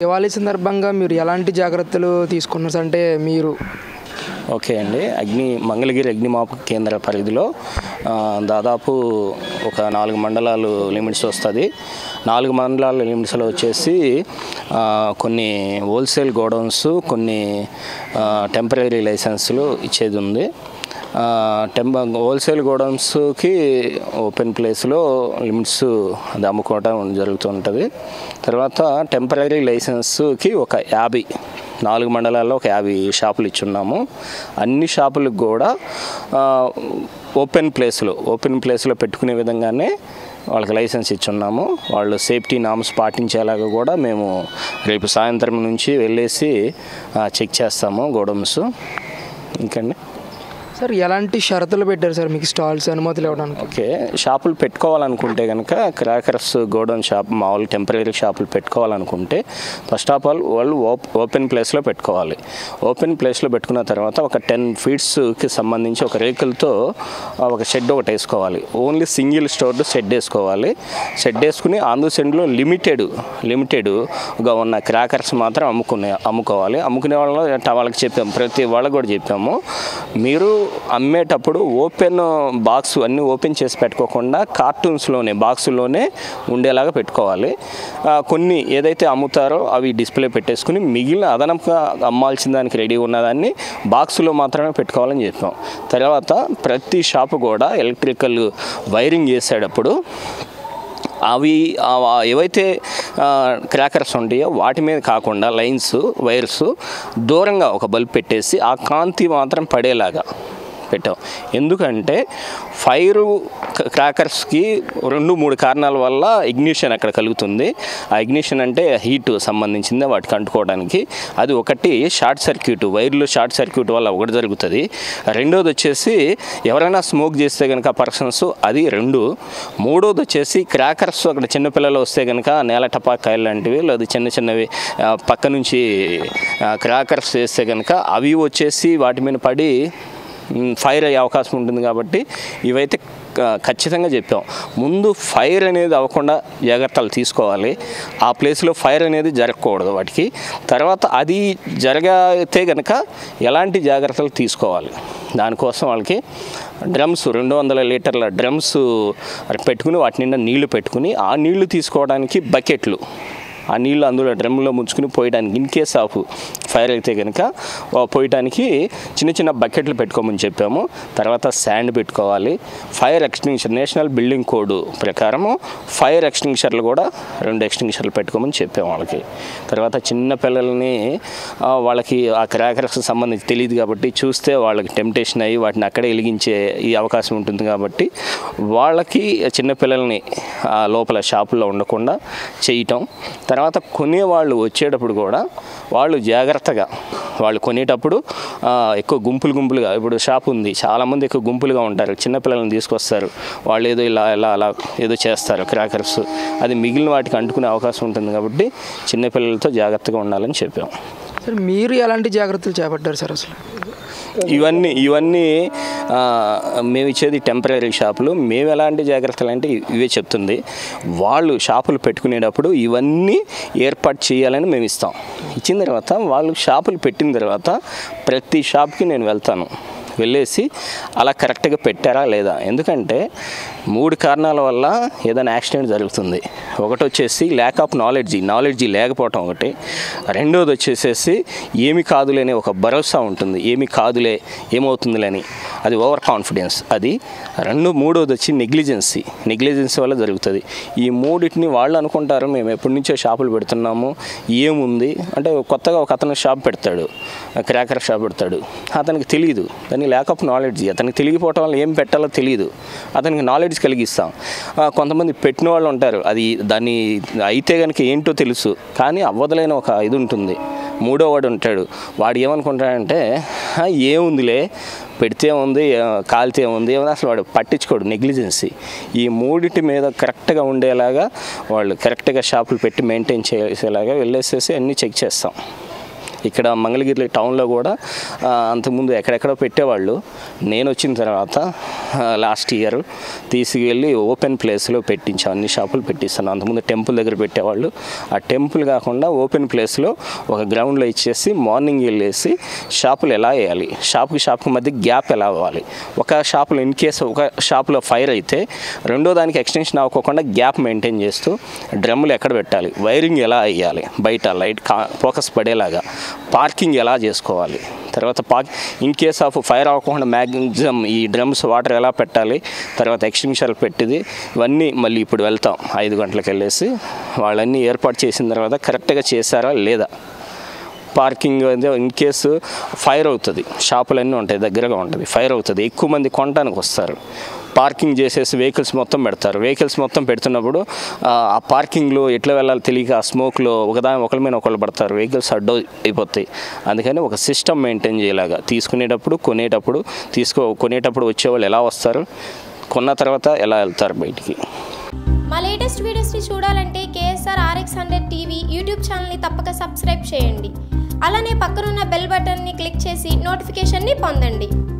దివాళీ సందర్భంగా మీరు ఎలాంటి జాగ్రత్తలు తీసుకున్నారు సార్? అంటే మీరు ఓకే అండి అగ్ని మంగళగిరి అగ్నిమాపక కేంద్ర పరిధిలో ఆ, దాదాపు ఒక నాలుగు మండలాలు లిమిట్స్ వస్తుంది నాలుగు మండలాల లిమిట్స్లో వచ్చేసి ఆ, కొన్ని హోల్సేల్ గోడౌన్స్ కొన్ని టెంపరీ లైసెన్సులు ఇచ్చేది ఉంది ఆ, టెంప హోల్సేల్ గోడౌన్స్కి ఓపెన్ ప్లేస్లో లిమిట్స్ అది అమ్ముకోవడం జరుగుతుంటుంది తర్వాత టెంపరీ లైసెన్స్కి ఒక యాభై నాలుగు మండలాల్లో ఒక యాభై షాపులు ఇచ్చున్నాము అన్ని షాపులకు కూడా ఆ, ఓపెన్ ప్లేస్లో ఓపెన్ ప్లేస్లో పెట్టుకునే విధంగానే వాళ్ళకి లైసెన్స్ ఇచ్చున్నాము వాళ్ళు సేఫ్టీ నామ్స్ పాటించేలాగా కూడా మేము రేపు సాయంత్రం నుంచి వెళ్ళేసి ఆ, చెక్ చేస్తాము గోడౌన్స్ ఇంకండి సార్ ఎలాంటి షరతులు పెట్టారు సార్ మీకు స్టాల్స్ అనుమతులు ఇవ్వడానికి ఓకే షాపులు పెట్టుకోవాలనుకుంటే కనుక క్రాకర్స్ గోడౌన్ షాప్ మామూలు టెంపరీ షాపులు పెట్టుకోవాలనుకుంటే ఫస్ట్ ఆఫ్ ఆల్ వాళ్ళు ఓప్ ఓపెన్ ప్లేస్లో పెట్టుకోవాలి ఓపెన్ ప్లేస్లో పెట్టుకున్న తర్వాత ఒక టెన్ ఫీట్స్కి సంబంధించి ఒక రేకులతో ఆ, ఒక షెడ్ ఒకటి వేసుకోవాలి ఓన్లీ సింగిల్ స్టోర్డ్ షెడ్ వేసుకోవాలి షెడ్ వేసుకుని ఆంధ్ర సెండ్లో లిమిటెడ్ లిమిటెడ్గా ఉన్న క్రాకర్స్ మాత్రం అమ్ముకునే అమ్ముకోవాలి అమ్ముకునే వాళ్ళు వాళ్ళకి చెప్పాము ప్రతి వాళ్ళకి కూడా చెప్పాము మీరు అమ్మేటప్పుడు ఓపెన్ బాక్స్ అన్నీ ఓపెన్ చేసి పెట్టుకోకుండా కార్టూన్స్లోనే బాక్సుల్లోనే ఉండేలాగా పెట్టుకోవాలి ఆ, కొన్ని ఏదైతే అమ్ముతారో అవి డిస్ప్లే పెట్టేసుకుని మిగిలిన అదనంగా అమ్మాల్సిన దానికి రెడీ ఉన్నదాన్ని బాక్సులో మాత్రమే పెట్టుకోవాలని చెప్పాం తర్వాత ప్రతి షాపు కూడా ఎలక్ట్రికల్ వైరింగ్ చేసేటప్పుడు అవి ఆ, ఏవైతే క్రాకర్స్ ఉంటాయో వాటి మీద కాకుండా లైన్స్ వైర్స్ దూరంగా ఒక బల్బ్ పెట్టేసి ఆ కాంతి మాత్రం పడేలాగా పెట్టాం ఎందుకంటే ఫైరు క్రాకర్స్కి రెండు మూడు కారణాల వల్ల ఇగ్నిషన్ అక్కడ కలుగుతుంది ఆ ఇగ్నిషన్ అంటే హీట్ సంబంధించింది వాటికి అంటుకోవడానికి అది ఒకటి షార్ట్ సర్క్యూట్ వైర్లు షార్ట్ సర్క్యూట్ వల్ల ఒకటి జరుగుతుంది రెండోది వచ్చేసి ఎవరైనా స్మోక్ చేస్తే కనుక పర్సన్స్ అది రెండు మూడోది వచ్చేసి క్రాకర్స్ అక్కడ చిన్నపిల్లలు వస్తే కనుక నేల టపాకాయలు లాంటివి లేదా చిన్న చిన్నవి ఆ, పక్క నుంచి క్రాకర్స్ చేస్తే కనుక అవి వచ్చేసి వాటి మీద పడి మ్, ఫైర్ అయ్యే అవకాశం ఉంటుంది కాబట్టి ఇవైతే క- ఖచ్చితంగా చెప్పాం ముందు ఫైర్ అనేది అవ్వకుండా జాగ్రత్తలు తీసుకోవాలి ఆ ప్లేస్లో ఫైర్ అనేది జరగకూడదు వాటికి తర్వాత అది జరగితే కనుక ఎలాంటి జాగ్రత్తలు తీసుకోవాలి దానికోసం వాళ్ళకి డ్రమ్స్ రెండు వందల లీటర్ల డ్రమ్స్ పెట్టుకుని వాటి నిండా నీళ్లు పెట్టుకుని ఆ నీళ్లు తీసుకోవడానికి బకెట్లు ఆ నీళ్ళు అందులో డ్రమ్లో ముంచుకుని పోయడానికి ఇన్ కేస్ ఆఫ్ ఫైర్ అయితే కనుక ఆ, పోయడానికి చిన్న చిన్న బకెట్లు పెట్టుకోమని చెప్పాము తర్వాత శాండ్ పెట్టుకోవాలి fire extinguisher national building code ప్రకారము ఫైర్ ఎక్స్టింగ్షర్లు కూడా రెండు ఎక్స్టింగ్షర్లు పెట్టుకోమని చెప్పాము వాళ్ళకి తర్వాత చిన్న పిల్లల్ని ఆ, వాళ్ళకి ఆ క్రాకర్స్ సంబంధించి తెలియదు కాబట్టి చూస్తే వాళ్ళకి టెంప్టేషన్ అయ్యి వాటిని అక్కడే వెలిగించే ఈ అవకాశం ఉంటుంది కాబట్టి వాళ్ళకి చిన్నపిల్లల్ని ఆ లోపల షాపుల్లో ఉండకుండా చేయటం తర్వాత కొనేవాళ్ళు వచ్చేటప్పుడు కూడా వాళ్ళు జాగ్రత్తగా వాళ్ళు కొనేటప్పుడు ఆ, ఎక్కువ గుంపులు గుంపులుగా ఇప్పుడు షాప్ ఉంది చాలామంది ఎక్కువ గుంపులుగా ఉంటారు చిన్నపిల్లల్ని తీసుకొస్తారు వాళ్ళు ఏదో ఇలా ఇలా అలా ఏదో చేస్తారు క్రాకర్స్ అది మిగిలిన వాటికి అంటుకునే అవకాశం ఉంటుంది కాబట్టి చిన్నపిల్లలతో జాగ్రత్తగా ఉండాలని చెప్పాం సార్ మీరు ఎలాంటి జాగ్రత్తలు చేపట్టారు సార్ అసలు ఇవన్నీ ఇవన్నీ ఆ, మేము ఇచ్చేది టెంపరీ షాపులు మేము ఎలాంటి జాగ్రత్తలు అంటే ఇవే చెప్తుంది వాళ్ళు షాపులు పెట్టుకునేటప్పుడు ఇవన్నీ ఏర్పాటు చేయాలని మేము ఇస్తాం ఇచ్చిన తర్వాత వాళ్ళు షాపులు పెట్టిన తర్వాత ప్రతి షాప్కి నేను వెళ్తాను వెళ్ళేసి అలా కరెక్ట్గా పెట్టారా లేదా ఎందుకంటే మూడు కారణాల వల్ల ఏదైనా యాక్సిడెంట్ జరుగుతుంది ఒకటి వచ్చేసి ల్యాక్ ఆఫ్ నాలెడ్జీ నాలెడ్జీ లేకపోవటం ఒకటి రెండోది వచ్చేసేసి ఏమి కాదులే అనే ఒక భరోసా ఉంటుంది ఏమి కాదులే ఏమవుతుందిలే అని అది ఓవర్ కాన్ఫిడెన్స్ అది రెండు మూడోది వచ్చి నెగ్లిజెన్సీ నెగ్లిజెన్సీ వల్ల జరుగుతుంది ఈ మూడింటిని వాళ్ళు అనుకుంటారు మేము ఎప్పటి నుంచో షాపులు పెడుతున్నాము ఏముంది అంటే కొత్తగా ఒక అతను షాప్ పెడతాడు క్రాకర్ షాప్ పెడతాడు అతనికి తెలియదు దాని ల్యాక్ ఆఫ్ నాలెడ్జ్ అతనికి తెలియకపోవటం వల్ల ఏం పెట్టాలో తెలియదు అతనికి నాలెడ్జ్ కలిగిస్తాం ఆ, కొంతమంది పెట్టిన వాళ్ళు ఉంటారు అది దాన్ని అయితే కనుక ఏంటో తెలుసు కానీ అవ్వదలేని ఒక ఇది ఉంటుంది మూడో వాడు ఉంటాడు వాడు ఏమనుకుంటాడంటే "ఆ, ఏముందిలే పెడితే ఉంది ఆ, కాలితే ఉంది ఏమన్నా అసలు వాడు పట్టించుకోడు నెగ్లిజెన్సీ ఈ మూడిటి మీద కరెక్ట్గా ఉండేలాగా వాళ్ళు కరెక్ట్గా షాపులు పెట్టి మెయింటైన్ చేసేలాగా వెళ్ళేసేసి అన్నీ చెక్ చేస్తాం ఇక్కడ మంగళగిరి టౌన్లో కూడా ఆ, అంతకుముందు ఎక్కడెక్కడో పెట్టేవాళ్ళు నేను వచ్చిన తర్వాత లాస్ట్ ఇయర్ తీసుకెళ్ళి ఓపెన్ ప్లేస్లో పెట్టించాం అన్ని షాపులు పెట్టిస్తాను అంతకుముందు టెంపుల్ దగ్గర పెట్టేవాళ్ళు ఆ టెంపుల్ కాకుండా ఓపెన్ ప్లేస్లో ఒక గ్రౌండ్లో ఇచ్చేసి మార్నింగ్ వెళ్ళేసి షాపులు ఎలా వేయాలి షాప్కి షాప్కి మధ్య గ్యాప్ ఎలా అవ్వాలి ఒక షాపులో ఇన్ కేసు ఒక షాపులో ఫైర్ అయితే రెండో దానికి ఎక్స్టెన్షన్ అవ్వకోకుండా గ్యాప్ మెయింటైన్ చేస్తూ డ్రమ్ములు ఎక్కడ పెట్టాలి వైరింగ్ ఎలా వేయాలి బయట లైట్ కా ఫోకస్ పడేలాగా పార్కింగ్ ఎలా చేసుకోవాలి తర్వాత park in case of fire అవ్వకుండా మ్యాక్సిమం ఈ డ్రమ్స్ వాటర్ ఎలా పెట్టాలి తర్వాత ఎక్స్టెన్షన్ పెట్టింది ఇవన్నీ మళ్ళీ ఇప్పుడు వెళ్తాం ఐదు గంటలకు వెళ్ళేసి వాళ్ళన్నీ ఏర్పాటు చేసిన తర్వాత కరెక్ట్గా చేశారా లేదా పార్కింగ్ అయితే ఇన్ కేసు ఫైర్ అవుతుంది షాపులన్నీ ఉంటాయి దగ్గరగా ఉంటుంది ఫైర్ అవుతుంది ఎక్కువ మంది కొనడానికి వస్తారు పార్కింగ్ చేసేసి వెహికల్స్ మొత్తం పెడతారు వెహికల్స్ మొత్తం పెడుతున్నప్పుడు ఆ ఆ పార్కింగ్లో ఎట్లా వెళ్ళాలో తెలియక ఆ స్మోక్లో ఒకదాని ఒకరి మీద ఒకళ్ళు పడతారు వెహికల్స్ అడ్డు అయిపోతాయి అందుకని ఒక సిస్టమ్ మెయింటైన్ చేయలాగా తీసుకునేటప్పుడు కొనేటప్పుడు తీసుకో కొనేటప్పుడు వచ్చేవాళ్ళు ఎలా వస్తారు కొన్న తర్వాత ఎలా వెళ్తారు బయటికి మా లేటెస్ట్ వీడియోస్ని చూడాలంటే KSR RX hundred TV YouTube ఛానల్ని తప్పక సబ్స్క్రైబ్ చేయండి అలానే పక్కనున్న బెల్ బటన్ని క్లిక్ చేసి నోటిఫికేషన్ని పొందండి